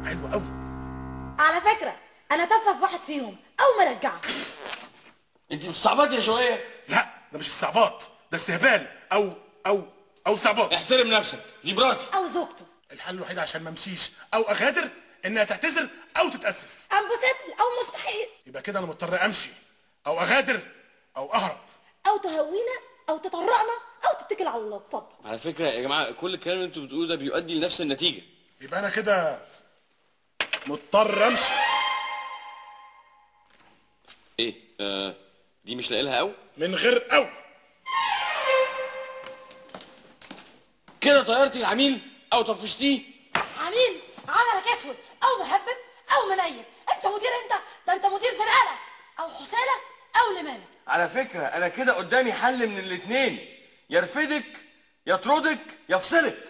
حلو قوي على فكره انا تافهه في واحد فيهم او مرجعه انت بتستعبطي شويه لا ده مش استعباط ده استهبال او او او استعباط احترم نفسك دي مراتي او زوجته الحل الوحيد عشان ما امشيش او اغادر انها تعتذر او تتاسف امبوسيبل او مستحيل يبقى كده انا مضطر امشي او اغادر او اهرب او تهوينا او تطرقنا او تتكل على الله اتفضل على فكره يا جماعه كل الكلام اللي انتوا بتقولوه ده بيؤدي لنفس النتيجه يبقى انا كده مضطر امشي ايه آه دي مش لاقي لها او من غير او كده طيرتي العميل او طفشتيه عميل عملك اسود او مهبب او منيل انت مدير انت ده انت مدير زرقاله او حساله او لمانه على فكره انا كده قدامي حل من الاتنين يرفدك يطردك يفصلك